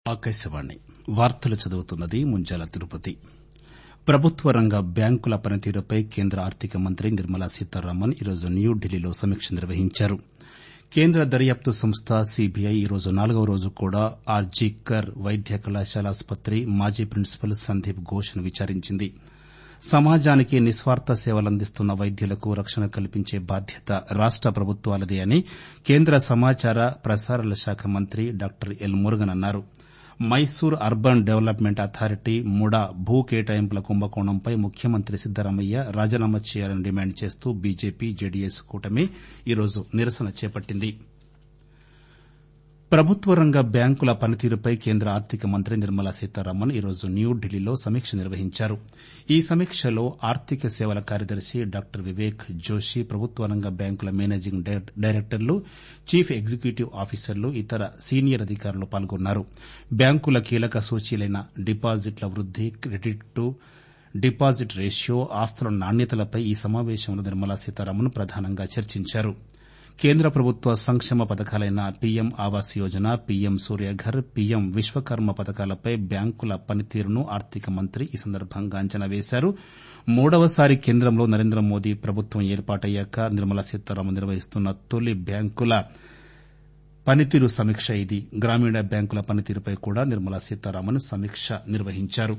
ఆకాశవాణి వార్తలు చదువుతున్నది ముంజాల తిరుపతి ప్రభుత్వ రంగ బ్యాంకుల పనితీరుపై కేంద్ర ఆర్థిక మంత్రి నిర్మలా సీతారామన్ ఈరోజు న్యూఢిల్లీలో సమీక్ష నిర్వహించారు కేంద్ర దర్యాప్తు సంస్థ సీబీఐ ఈరోజు నాలుగవ రోజు కూడా ఆర్జీకర్ వైద్య కళాశాల ఆసుపత్రి మాజీ ప్రిన్సిపల్ సందీప్ ఘోష్ ను విచారించింది సమాజానికి నిస్వార్థ సేవలందిస్తున్న వైద్యులకు రక్షణ కల్పించే బాధ్యత రాష్ట ప్రభుత్వాలదే అని కేంద్ర సమాచార ప్రసారాల శాఖ మంత్రి డాక్టర్ ఎల్ మురుగన్ అన్నారు Mysore urban development authority MUDA భూ కేటాయింపుల కుంభకోణంపై ముఖ్యమంత్రి సిద్దరామయ్య రాజీనామా చేయాలని డిమాండ్ చేస్తూ బీజేపీ జేడీఎస్ కూటమి ఈరోజు నిరసన చేపట్టింది ప్రభుత్వ రంగ బ్యాంకుల పనితీరుపై కేంద్ర ఆర్థిక మంత్రి నిర్మలా సీతారామన్ ఈరోజు న్యూఢిల్లీలో సమీక్ష నిర్వహించారు ఈ సమీక్షలో ఆర్థిక సేవల కార్యదర్శి డాక్టర్ వివేక్ జోషి ప్రభుత్వ రంగ బ్యాంకుల మేనేజింగ్ డైరెక్టర్లు చీఫ్ ఎగ్జిక్యూటివ్ ఆఫీసర్లు ఇతర సీనియర్ అధికారులు పాల్గొన్నారు బ్యాంకుల కీలక సూచీలైన డిపాజిట్ల వృద్ది క్రెడిట్ టు డిపాజిట్ రేషియో ఆస్తుల నాణ్యతలపై ఈ సమావేశంలో నిర్మలా సీతారామన్ ప్రధానంగా చర్చించారు కేంద్ర ప్రభుత్వ సంక్షేమ పథకాలైన PM Awas Yojana PM Suryaghar PM Vishwakarma పథకాలపై బ్యాంకుల పనితీరును ఆర్థిక మంత్రి ఈ సందర్భంగా అంచనా వేశారు మూడవసారి కేంద్రంలో నరేంద్ర మోదీ ప్రభుత్వం ఏర్పాటయ్యాక నిర్మలా సీతారామన్ నిర్వహిస్తున్న తొలి బ్యాంకుల పనితీరు సమీక్ష ఇది గ్రామీణ బ్యాంకుల పనితీరుపై కూడా నిర్మలా సీతారామన్ సమీక్ష నిర్వహించారు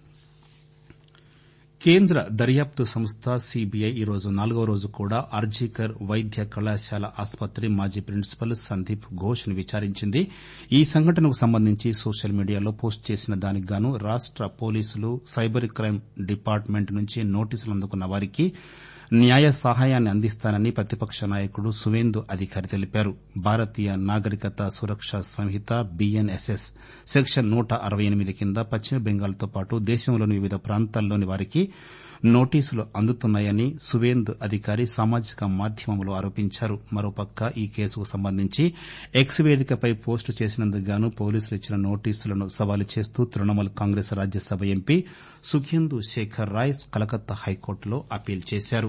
కేంద్ర దర్యాప్తు సంస్థ సీబీఐ ఈరోజు నాలుగో రోజు కూడా ఆర్జీకర్ వైద్య కళాశాల ఆసుపత్రి మాజీ ప్రిన్సిపల్ సందీప్ ఘోష్ ను విచారించింది ఈ సంఘటనకు సంబంధించి సోషల్ మీడియాలో పోస్టు చేసిన దానికి గాను రాష్ట పోలీసులు సైబర్ క్రైమ్ డిపార్ట్మెంట్ నుంచి నోటీసులు అందుకున్న వారికి న్యాయ సహాయాన్ని అందిస్తానని ప్రతిపక్ష నాయకుడు సువేందు అధికారి తెలిపారు భారతీయ నాగరికత సురక్ష సంహిత బీఎన్ఎస్ఎస్ సెక్షన్ నూట అరవై ఎనిమిది కింద పశ్చిమ బెంగాల్తో పాటు దేశంలోని వివిధ ప్రాంతాల్లోని వారికి నోటీసులు అందుతున్నాయని సువేందు అధికారి సామాజిక మాధ్యమంలో ఆరోపించారు మరోపక్క ఈ కేసుకు సంబంధించి ఎక్స్ వేదికపై పోస్టు చేసినందుకు గాను పోలీసులు ఇచ్చిన నోటీసులను సవాలు చేస్తూ తృణమూల్ కాంగ్రెస్ రాజ్యసభ ఎంపీ సుఖేందు శేఖర్ రాయ్ కలకత్తా హైకోర్టులో అప్పీల్ చేశారు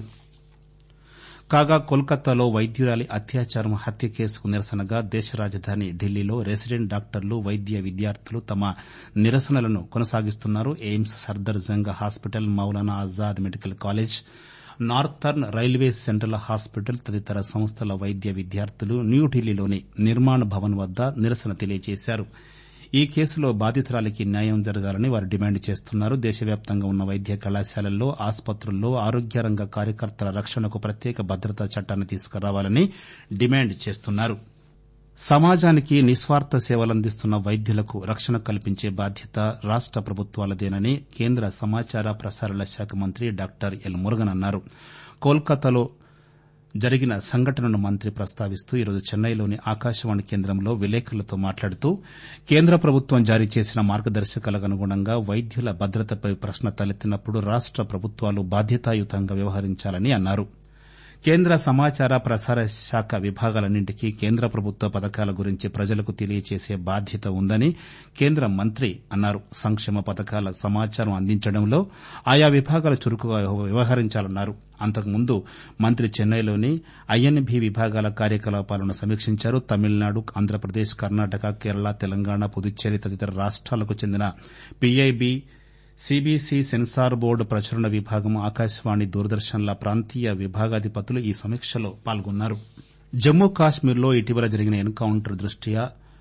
కాగా కోల్కతాలో వైద్యురాలి అత్యాచారం హత్య కేసుకు నిరసనగా దేశ రాజధాని ఢిల్లీలో రెసిడెంట్ డాక్టర్లు వైద్య విద్యార్థులు తమ నిరసనలను కొనసాగిస్తున్నారు AIIMS Sardar Jung hospital Maulana Azad medical college northern railway central hospital తదితర సంస్థల వైద్య విద్యార్థులు న్యూఢిల్లీలోని నిర్మాణ్ భవన్ వద్ద నిరసన తెలియజేశారు ఈ కేసులో బాధితురాలికి న్యాయం జరగాలని వారు డిమాండ్ చేస్తున్నారు దేశవ్యాప్తంగా ఉన్న వైద్య కళాశాలల్లో ఆసుపత్రుల్లో ఆరోగ్య రంగ కార్యకర్తల రక్షణకు ప్రత్యేక భద్రతా చట్టాన్ని తీసుకురావాలని డిమాండ్ చేస్తున్నారు సమాజానికి నిస్వార్థ సేవలందిస్తున్న వైద్యులకు రక్షణ కల్పించే బాధ్యత రాష్ట ప్రభుత్వాలదేనని కేంద్ర సమాచార ప్రసారాల శాఖ మంత్రి డాక్టర్ ఎల్ మురుగన్ అన్నారు కోల్కతాలో జరిగిన సంఘటనను మంత్రి ప్రస్తావిస్తూ ఈరోజు చెన్నైలోని ఆకాశవాణి కేంద్రంలో విలేకరులతో మాట్లాడుతూ కేంద్ర ప్రభుత్వం జారీ చేసిన మార్గదర్శకాలకు అనుగుణంగా వైద్యుల భద్రతపై ప్రశ్న తలెత్తినప్పుడు రాష్ట ప్రభుత్వాలు బాధ్యతాయుతంగా వ్యవహరించాలని అన్నారు కేంద్ర సమాచార ప్రసార శాఖ విభాగాలన్నింటికీ కేంద్ర ప్రభుత్వ పథకాల గురించి ప్రజలకు తెలియజేసే బాధ్యత ఉందని కేంద్ర మంత్రి అన్నారు సంక్షేమ పథకాల సమాచారం అందించడంలో ఆయా విభాగాలు చురుకుగా వ్యవహరించాలన్నారు అంతకుముందు మంత్రి చెన్నైలోని ఐఎన్బీ విభాగాల కార్యకలాపాలను సమీక్షించారు తమిళనాడు ఆంధ్రప్రదేశ్ కర్ణాటక కేరళ తెలంగాణ పుదుచ్చేరి తదితర రాష్ట్రాలకు చెందిన పీఐబీ సీబీసీ సెన్సార్ బోర్డు ప్రచురణ విభాగం ఆకాశవాణి దూరదర్శన్ల ప్రాంతీయ విభాగాధిపతులు ఈ సమీక్షలో పాల్గొన్నారు జమ్మూ కాశ్మీర్లో ఇటీవల జరిగిన ఎన్ కౌంటర్ దృష్ట్యా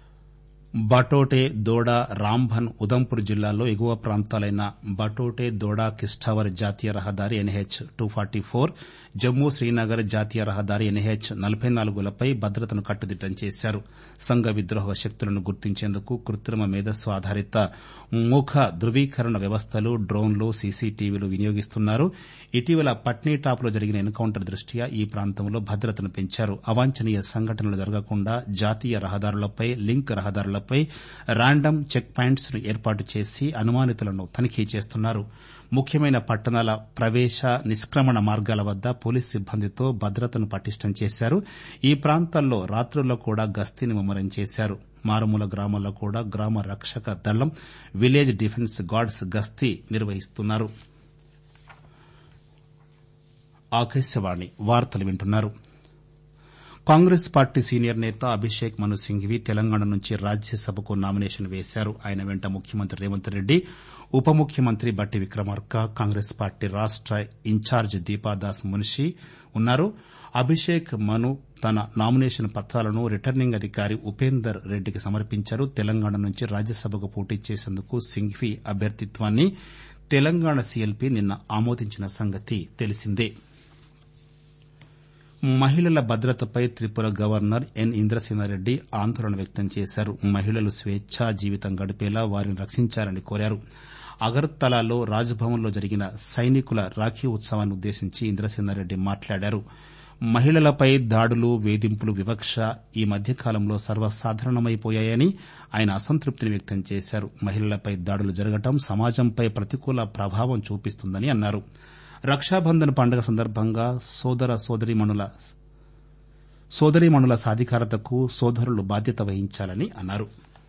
బటోటే దోడా రాంబన్ ఉదంపూర్ జిల్లాల్లో ఎగువ ప్రాంతాలైన బటోటే దోడా కిస్టావర్ జాతీయ రహదారి NH two forty four Jammu Srinagar జాతీయ రహదారి ఎన్హెచ్ నలబై నాలుగులపై భద్రతను కట్టుదిట్టం చేశారు సంఘ విద్రోహ శక్తులను గుర్తించేందుకు కృత్రిమ మేధస్సు ఆధారిత ముఖ ధృవీకరణ వ్యవస్థలు డ్రోన్లు సీసీటీవీలు వినియోగిస్తున్నారు ఇటీవల పట్నీటాప్లో జరిగిన ఎన్ కౌంటర్ దృష్ట్యా ఈ ప్రాంతంలో భద్రతను పెంచారు అవాంఛనీయ సంఘటనలు జరగకుండా జాతీయ రహదారులపై లింక్ రహదారులపై ర్యాండమ్ చెక్ పాయింట్స్ ను ఏర్పాటు చేసి అనుమానితులను తనిఖీ చేస్తున్నారు ముఖ్యమైన పట్టణాల ప్రవేశ నిష్క్రమణ మార్గాల వద్ద పోలీసు సిబ్బందితో భద్రతను పటిష్టం చేశారు ఈ ప్రాంతాల్లో రాత్రుల్లో కూడా గస్తీని ముమ్మరం చేశారు మారుమూల గ్రామాల్లో కూడా గ్రామ రక్షక దళం విలేజ్ డిఫెన్స్ గార్డ్స్ గస్తీ నిర్వహిస్తున్నారు కాంగ్రెస్ పార్టీ సీనియర్ నేత అభిషేక్ మను సింఘ్వీ తెలంగాణ నుంచి రాజ్యసభకు నామినేషన్ వేశారు ఆయన వెంట ముఖ్యమంత్రి రేవంత్ రెడ్డి ఉప ముఖ్యమంత్రి బట్టి విక్రమార్క కాంగ్రెస్ పార్టీ రాష్ట ఇన్ఛార్జి దీపాదాస్ మున్షీ ఉన్నారు అభిషేక్ మను తన నామినేషన్ పత్రాలను రిటర్నింగ్ అధికారి ఉపేందర్ రెడ్డికి సమర్పించారు తెలంగాణ నుంచి రాజ్యసభకు పోటీ చేసేందుకు సింఘ్వీ అభ్యర్థిత్వాన్ని తెలంగాణ సీఎల్పీ నిన్న ఆమోదించిన సంగతి తెలిసిందే మహిళల భద్రతపై త్రిపుర గవర్నర్ ఎన్ ఇంద్రసేనారెడ్డి ఆందోళన వ్యక్తం చేశారు మహిళలు స్వేచ్ఛా జీవితం గడిపేలా వారిని రక్షించాలని కోరారు అగర్తలాలో రాజ్భవన్లో జరిగిన సైనికుల రాఖీ ఉత్సవాన్ని ఉద్దేశించి ఇంద్రసేనారెడ్డి మాట్లాడారు మహిళలపై దాడులు వేధింపులు వివక్ష ఈ మధ్యకాలంలో సర్వసాధారణమైపోయాయని ఆయన అసంతృప్తిని వ్యక్తం చేశారు మహిళలపై దాడులు జరగడం సమాజంపై ప్రతికూల ప్రభావం చూపిస్తుందని అన్నారు రక్షాబంధన్ పండుగ సందర్భంగా సోదర సోదరీమణుల సాధికారతకు సోదరులు బాధ్యత వహించాలని అన్నారు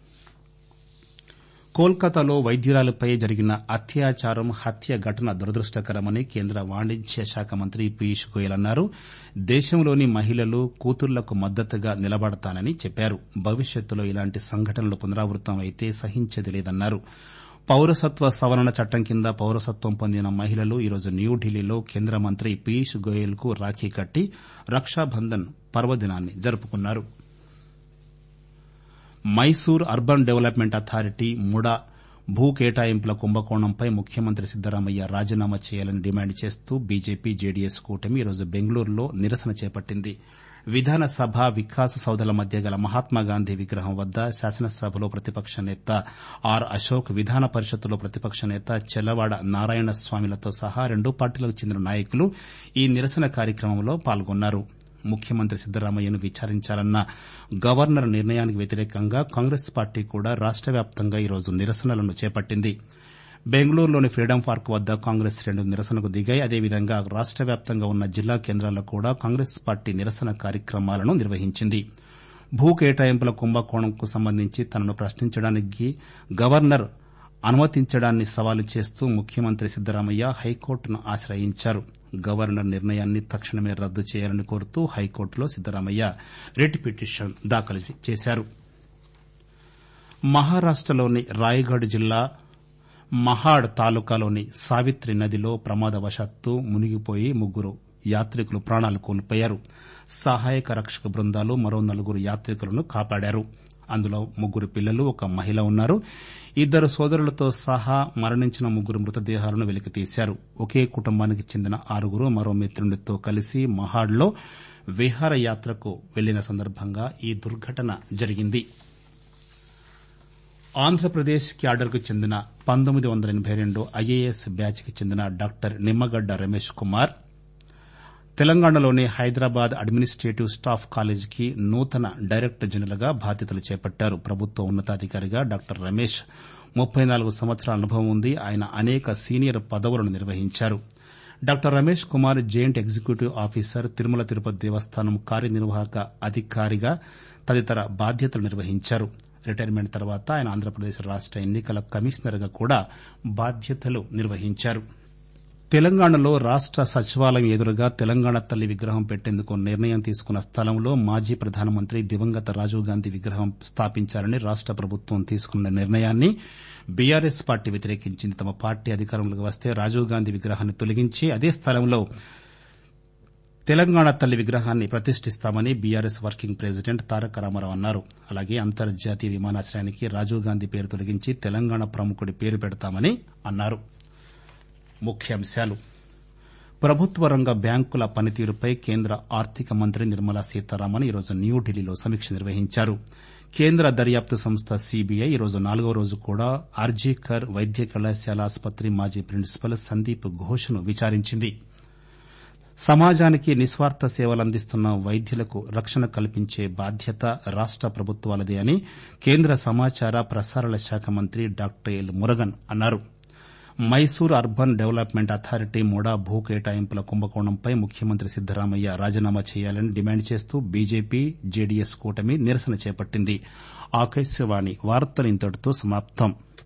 కోల్కతాలో వైద్యురాలిపై జరిగిన అత్యాచారం హత్య ఘటన దురదృష్టకరమని కేంద్ర వాణిజ్య శాఖ మంత్రి పీయూష్ గోయల్ అన్నారు దేశంలోని మహిళలు కూతుళ్లకు మద్దతుగా నిలబడతానని చెప్పారు భవిష్యత్తులో ఇలాంటి సంఘటనలు పునరావృతం అయితే సహించేది లేదన్నారు పౌరసత్వ సవరణ చట్టం కింద పౌరసత్వం పొందిన మహిళలు ఈరోజు న్యూఢిల్లీలో కేంద్ర మంత్రి పీయూష్ గోయల్ కు రాఖీ కట్టి రక్షాబంధన్ పర్వదినాన్ని జరుపుకున్నారు Mysore urban development authority MUDA భూ కేటాయింపుల కుంభకోణంపై ముఖ్యమంత్రి సిద్దరామయ్య రాజీనామా చేయాలని డిమాండ్ చేస్తూ బీజేపీ జేడీఎస్ కూటమి ఈరోజు బెంగళూరులో నిరసన చేపట్టింది విధానసభ వికాస సౌధల మధ్య గల మహాత్మాగాంధీ విగ్రహం వద్ద శాసనసభలో ప్రతిపక్ష నేత ఆర్ అశోక్ విధాన పరిషత్తులో ప్రతిపక్ష నేత చెల్లవాడ నారాయణస్వామిలతో సహా రెండు పార్టీలకు చెందిన నాయకులు ఈ నిరసన కార్యక్రమంలో పాల్గొన్నారు ముఖ్యమంత్రి సిద్దరామయ్యను విచారించాలన్న గవర్నర్ నిర్ణయానికి వ్యతిరేకంగా కాంగ్రెస్ పార్టీ కూడా రాష్ట వ్యాప్తంగా ఈరోజు నిరసనలను చేపట్టింది బెంగళూరులోని ఫ్రీడమ్ పార్క్ వద్ద కాంగ్రెస్ శ్రేణులు నిరసనకు దిగాయి అదేవిధంగా రాష్ట వ్యాప్తంగా ఉన్న జిల్లా కేంద్రాల్లో కూడా కాంగ్రెస్ పార్టీ నిరసన కార్యక్రమాలను నిర్వహించింది భూ కేటాయింపుల కుంభకోణంకు సంబంధించి తనను ప్రశ్నించడానికి గవర్నర్ అనుమతించడాన్ని సవాలు చేస్తూ ముఖ్యమంత్రి సిద్దరామయ్య హైకోర్టును ఆశ్రయించారు గవర్నర్ నిర్ణయాన్ని తక్షణమే రద్దు చేయాలని కోరుతూ హైకోర్టులో సిద్దరామయ్య రిట్ పిటిషన్ దాఖలు చేశారు మహారాష్టలోని రాయగఢ్ జిల్లా మహాడ్ తాలూకాలోని సావిత్రి నదిలో ప్రమాదవశాత్తు మునిగిపోయి ముగ్గురు యాత్రికులు ప్రాణాలు కోల్పోయారు సహాయక రక్షక బృందాలు మరో నలుగురు యాత్రికులను కాపాడారు అందులో ముగ్గురు పిల్లలు ఒక మహిళ ఉన్నారు ఇద్దరు సోదరులతో సహా మరణించిన ముగ్గురు మృతదేహాలను వెలికితీశారు ఒకే కుటుంబానికి చెందిన ఆరుగురు మరో మిత్రునితో కలిసి మహాడ్లో విహారయాత్రకు వెళ్లిన సందర్భంగా ఈ దుర్ఘటన జరిగింది ఆంధ్రప్రదేశ్ క్యాడర్కు చెందిన పంతొమ్మిది వందల ఎనబై రెండు ఐఏఎస్ బ్యాచ్కి చెందిన డాక్టర్ నిమ్మగడ్డ రమేష్ కుమార్ తెలంగాణలోని హైదరాబాద్ అడ్మినిస్టేటివ్ స్టాఫ్ కాలేజీకి నూతన డైరెక్టర్ జనరల్ గా బాధ్యతలు చేపట్టారు ప్రభుత్వ ఉన్నతాధికారిగా డాక్టర్ రమేష్ ముప్పై నాలుగు సంవత్సరాల అనుభవం ఉంది ఆయన అనేక సీనియర్ పదవులను నిర్వహించారు doctor Ramesh Kumar joint executive officer Tirumala Tirupati Devasthanam కార్యనిర్వాహక అధికారిగా తదితర బాధ్యతలు నిర్వహించారు రిటైర్మెంట్ తర్వాత ఆయన ఆంధ్రప్రదేశ్ రాష్ట ఎన్నికల కమిషనర్ గా కూడా బాధ్యతలు నిర్వహించారు తెలంగాణలో రాష్ట సచివాలయం ఎదురుగా తెలంగాణ తల్లి విగ్రహం పెట్టేందుకు నిర్ణయం తీసుకున్న స్థలంలో మాజీ ప్రధానమంత్రి దివంగత రాజీవ్ గాంధీ విగ్రహం స్థాపించాలని రాష్ట ప్రభుత్వం తీసుకున్న నిర్ణయాన్ని బీఆర్ఎస్ పార్టీ వ్యతిరేకించింది తమ పార్టీ అధికారంలోకి వస్తే రాజీవ్ గాంధీ విగ్రహాన్ని తొలగించి అదే స్థలంలో తెలంగాణ తల్లి విగ్రహాన్ని ప్రతిష్టిస్తామని BRS working president Taraka Rama Rao అన్నారు అలాగే అంతర్జాతీయ విమానాశ్రయానికి రాజీవ్ గాంధీ పేరు తొలగించి తెలంగాణ ప్రముఖుడి పేరు పెడతామని అన్నారు ముఖ్యాంశాలు ప్రభుత్వ రంగ బ్యాంకుల పనితీరుపై కేంద్ర ఆర్థిక మంత్రి నిర్మలా సీతారామన్ ఈరోజు న్యూఢిల్లీలో సమీక్ష నిర్వహించారు కేంద్ర దర్యాప్తు సంస్థ సీబీఐ ఈరోజు నాలుగో రోజు కూడా ఆర్జీకర్ వైద్య కళాశాల ఆసుపత్రి మాజీ ప్రిన్సిపల్ సందీప్ ఘోష్ను విచారించింది సమాజానికి నిస్వార్థ సేవలందిస్తున్న వైద్యులకు రక్షణ కల్పించే బాధ్యత రాష్ట ప్రభుత్వాలదే అని కేంద్ర సమాచార ప్రసారాల శాఖ మంత్రి డాక్టర్ ఎల్ మురగన్ అన్నారు మైసూర్ అర్బన్ డెవలప్మెంట్ అథారిటీ మూడా భూ కేటాయింపుల కుంభకోణంపై ముఖ్యమంత్రి సిద్దరామయ్య రాజీనామా చేయాలని డిమాండ్ చేస్తూ బీజేపీ జేడీఎస్ కూటమి నిరసన చేపట్టింది ఆకాశవాణి వార్తలు ఇంతటితో సమాప్తం